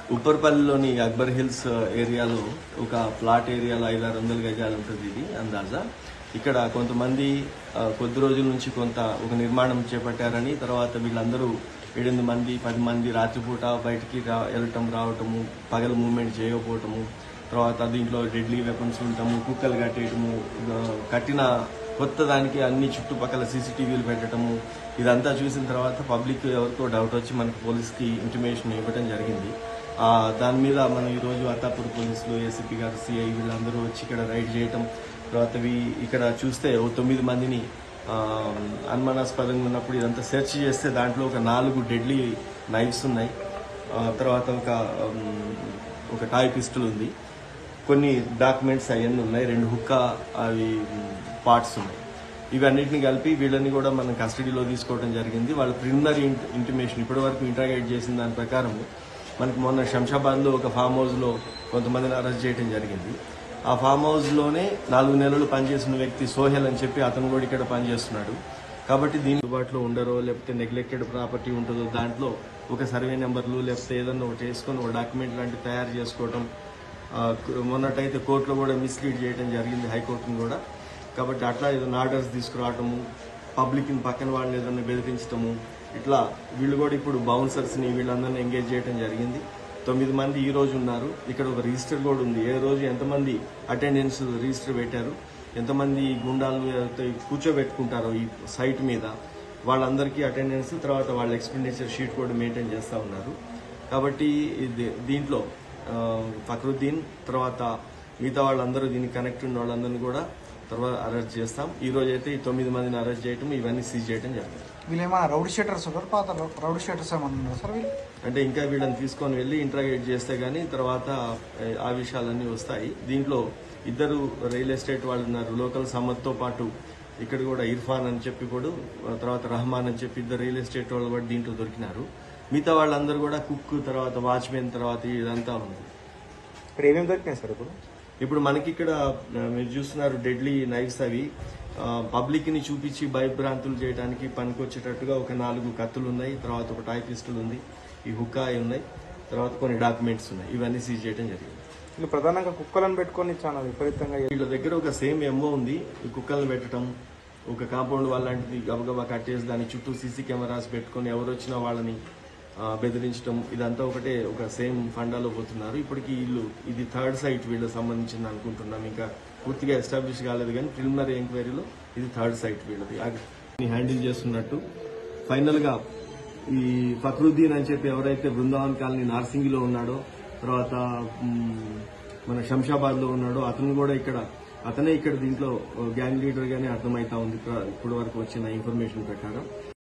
ఉప్పర్పల్లిలోని Akbar hills ఏరియాలో ఒక plot ఏరియాలో ఐదారు వందల గజాలు ఉంటుంది ఇది అందాజా ఇక్కడ కొంతమంది ఆ, కొద్ది రోజుల నుంచి కొంత ఒక నిర్మాణం చేపట్టారని తర్వాత వీళ్ళందరూ ఏడెనిమిది మంది పది మంది రాత్రిపూట బయటికి రా వెళ్ళటం రావటము పగలు మూవ్మెంట్ చేయకపోవటము తర్వాత దీంట్లో డెడ్లీ వెపన్స్ ఉండటము కుక్కలు కట్టేయటము ఆ, కట్టిన కొత్త దానికి అన్ని చుట్టుపక్కల సీసీటీవీలు పెట్టడము ఇదంతా చూసిన తర్వాత పబ్లిక్ ఎవరికో డౌట్ వచ్చి మనకి పోలీస్కి ఇంటిమేషన్ ఇవ్వడం జరిగింది ఆ, దాని మీద మనం ఈరోజు అత్తాపూర్ పోలీసులు ఏసీపీ గారు సిఐ వీళ్ళందరూ వచ్చి ఇక్కడ రైడ్ చేయటం తర్వాత వీ- ఇక్కడ చూస్తే ఓ తొమ్మిది మందిని ఆ, అనుమానాస్పదంగా ఉన్నప్పుడు ఇదంతా సెర్చ్ చేస్తే దాంట్లో ఒక నాలుగు డెడ్లీ నైఫ్స్ ఉన్నాయి ఆ, తర్వాత ఒక ఉమ్, ఒక టాయ్ పిస్టల్ ఉంది కొన్ని డాక్యుమెంట్స్ అవన్నీ ఉన్నాయి రెండు హుక్కా అవి పార్ట్స్ ఉన్నాయి ఇవన్నిటిని కలిపి వీళ్ళని కూడా మనం కస్టడీలో తీసుకోవడం జరిగింది వాళ్ళ ప్రిలిమినరీ ఇంటిమేషన్ ఇప్పటి వరకు ఇంటరాగేట్ చేసిన దాని ప్రకారం మనకి మొన్న శంషాబాద్లో ఒక ఫామ్ హౌస్లో కొంతమందిని అరెస్ట్ చేయడం జరిగింది ఆ ఫామ్ హౌస్లోనే నాలుగు నెలలు పనిచేసిన వ్యక్తి సోహెల్ అని చెప్పి అతను కూడా ఇక్కడ పనిచేస్తున్నాడు కాబట్టి దీని అందుబాటులో ఉండరో లేకపోతే నెగ్లెక్టెడ్ ప్రాపర్టీ ఉంటుందో దాంట్లో ఒక సర్వే నెంబర్లు లేకపోతే ఏదన్నా ఒకటి వేసుకొని ఒక డాక్యుమెంట్ లాంటివి తయారు చేసుకోవడం ఆ, మొన్నటైతే కోర్టులో కూడా మిస్లీడ్ చేయడం జరిగింది హైకోర్టును కూడా కాబట్టి అట్లా ఏదైనా ఆర్డర్స్ తీసుకురావటము పబ్లిక్ని పక్కన వాళ్ళని ఏదైనా బెదిరించటము ఇట్లా వీళ్ళు కూడా ఇప్పుడు బౌన్సర్స్ని వీళ్ళందరినీ ఎంగేజ్ చేయడం జరిగింది తొమ్మిది మంది ఈ రోజు ఉన్నారు ఇక్కడ ఒక రిజిస్టర్ కూడా ఉంది ఏ రోజు ఎంతమంది అటెండెన్స్ రిజిస్టర్ పెట్టారు ఎంతమంది గుండాలు అయితే కూర్చోబెట్టుకుంటారో ఈ సైట్ మీద వాళ్ళందరికీ అటెండెన్స్ తర్వాత వాళ్ళ ఎక్స్పెండిచర్ షీట్ కూడా మెయింటైన్ చేస్తూ ఉన్నారు కాబట్టి ఇది దీంట్లో ఆ, ఫక్రుద్దీన్ తర్వాత మిగతా వాళ్ళందరూ దీనికి కనెక్ట్ ఉన్న వాళ్ళందరినీ కూడా తర్వాత అరెస్ట్ చేస్తాం ఈ రోజు అయితే ఈ తొమ్మిది మందిని అరెస్ట్ చేయటం ఇవన్నీ సీజ్ చేయడం జరిగింది వీళ్ళు ఏమైనా రౌడీ షీటర్స్ ఉన్నారు పాత రౌడీ షీటర్స్ ఏమన్నా ఉన్నారు సార్ వీళ్ళు అంటే ఇంకా వీళ్ళని తీసుకొని వెళ్ళి ఇంట్రాగేట్ చేస్తే గానీ తర్వాత ఏ, ఆ విషయాలన్నీ వస్తాయి దీంట్లో ఇద్దరు రియల్ ఎస్టేట్ వాళ్ళు ఉన్నారు లోకల్ సమ్మత్తో పాటు ఇక్కడ కూడా ఇర్ఫాన్ అని చెప్పి కూడా ఆ తర్వాత రహమాన్ అని చెప్పి ఇద్దరు రియల్ ఎస్టేట్ వాళ్ళు కూడా దీంట్లో దొరికినారు మిగతా వాళ్ళందరూ కూడా కుక్ తర్వాత వాచ్మెన్ తర్వాత ఇదంతా ఉంది ఇక్కడ ఏమేమి దొరికినాయి సార్ ఇప్పుడు ఇప్పుడు మనకి ఇక్కడ ఆ, మీరు చూస్తున్నారు డెడ్లీ నైఫ్స్ అవి పబ్లిక్ ని చూపించి భయభ్రాంతులు చేయడానికి పనికొచ్చేటట్టుగా ఒక నాలుగు కత్తులు ఉన్నాయి తర్వాత ఒక టాయ్ పిస్టల్ ఉంది ఈ హుక్కాయి ఉన్నాయి తర్వాత కొన్ని డాక్యుమెంట్స్ ఉన్నాయి ఇవన్నీ సీజ్ చేయడం జరిగింది వీళ్ళు ప్రధానంగా కుక్కలను పెట్టుకొని చాలా విపరీతంగా వీళ్ళ దగ్గర ఒక సేమ్ ఎంఓ ఉంది ఈ కుక్కలను పెట్టడం ఒక కాంపౌండ్ వాళ్ళ లాంటిది గబగబా కట్టేసి దాని చుట్టూ సీసీ కెమెరాస్ పెట్టుకొని ఎవరు వచ్చినా వాళ్ళని ఆ, బెదిరించడం ఇదంతా ఒకటే ఒక సేమ్ ఫండాలో పోతున్నారు ఇప్పటికి వీళ్ళు ఇది థర్డ్ సైట్ వీళ్ళకి సంబంధించింది అనుకుంటున్నాం ఇంకా పూర్తిగా ఎస్టాబ్లిష్ కాలేదు కానీ ప్రిలిమినరీ ఎంక్వైరీలో ఇది థర్డ్ సైట్ వీళ్ళది అది హ్యాండిల్ చేస్తున్నట్టు ఫైనల్ గా ఈ ఫక్రుద్దీన్ అని చెప్పి ఎవరైతే బృందావన్ కాలనీ నార్సింగిలో ఉన్నాడో తర్వాత మ్, మన శంషాబాద్ లో ఉన్నాడో అతను కూడా ఇక్కడ అతనే ఇక్కడ దీంట్లో గ్యాంగ్ లీడర్ గానే అర్థమైతా ఉంది ఇప్పుడు వరకు వచ్చిన ఇన్ఫర్మేషన్ ప్రకారం